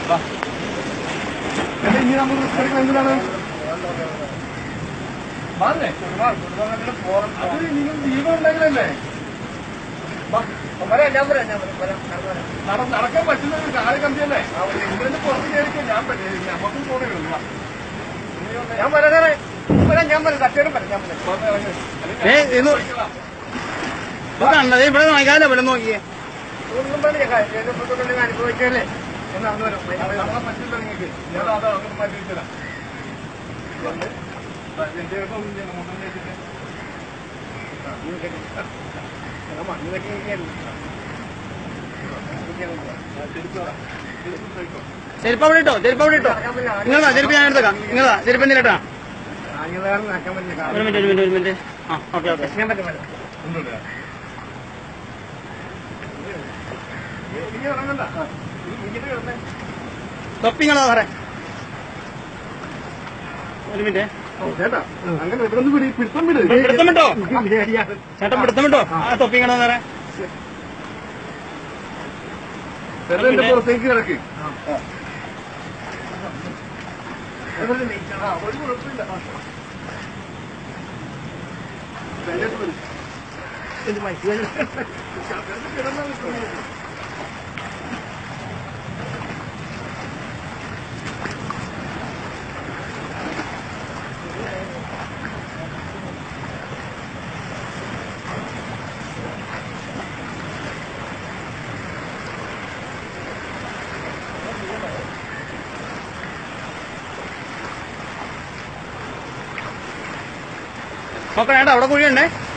എന്നിട്ട് ഇനി നമ്മൾ റിസ്ക് എടുക്കുന്നത് എന്തിനാണ് മാറില്ലേ അത് നിങ്ങൾ ജീവൻ ഉണ്ടെങ്കിലല്ലേ വാ. നട- നടക്കാൻ പറ്റുന്ന ഒരു കാല് കമ്പിയല്ലേ ഇതിന്റെ പുറത്ത് കയറിക്കാൻ ഞാൻ പറ്റില്ല നമുക്കും കൂടെ വാ. ഞാൻ പറയാതെ ഞാൻ പറയാം സത്യം പറയാം ഞാൻ പറയാം പുറത്ത് ഇറങ്ങ്. ഏ ഇത് ഇത് കണ്ടത് ഇവിടെ നോക്കാല്ലേ ഇവിടെ നോക്കിയേ ഒന്നും പറഞ്ഞ കാര്യം അനുഭവിച്ചല്ലേ എന്നാണ് നടക്കാൻ പറ്റില്ല നിങ്ങൾക്ക് ഞാൻ അത് അങ്ങോട്ട് മാറ്റി വെച്ചതാ എന്റെ ഇപ്പം മുട്ടം വെച്ചിട്ട് ചെരുപ്പ് അവിടെ ഇട്ടോ ചെരുപ്പ് അവിടെ ഇട്ടോ നിങ്ങളതാ ചെരുപ്പ് ഞാൻ എടുത്തേക്കാം നിങ്ങളതാ ചെരുപ്പ് എന്തിനാ നടക്കാൻ പറ്റില്ല ഒരു മിനിറ്റ് ഒരു മിനിറ്റ് ഒരു മിനിറ്റ് ആ ഓക്കെ ഓക്കെ ഞാൻ പറ്റും ഒന്നുമില്ല ഇനി ഇറങ്ങണ്ട ഇങ്ങനെ കിടന്നേ തൊപ്പിങ്ങളാ സാറേ ഒരു മിനിറ്റ് ചേട്ടാ അങ്ങനെ എടുത്തൊന്ന് പിടി പിടുത്തം വിട് പിടുത്തം വിട്ടോ ചേട്ടൻ പിടുത്തം വിട്ടോ ആ തൊപ്പിങ്ങളാ സാറേ വെറുതെ എന്റെ പുറത്തേക്ക് കിടക്ക് ആ, ഒരു കുഴപ്പമില്ല ധൈര്യമായിട്ട് വരൂ. ശബ്ദത്തിൽ കിടന്നാ നിൽക്കുന്നത്. നോക്കണം ഏട്ടാ അവിടെ കുഴിയുണ്ടേ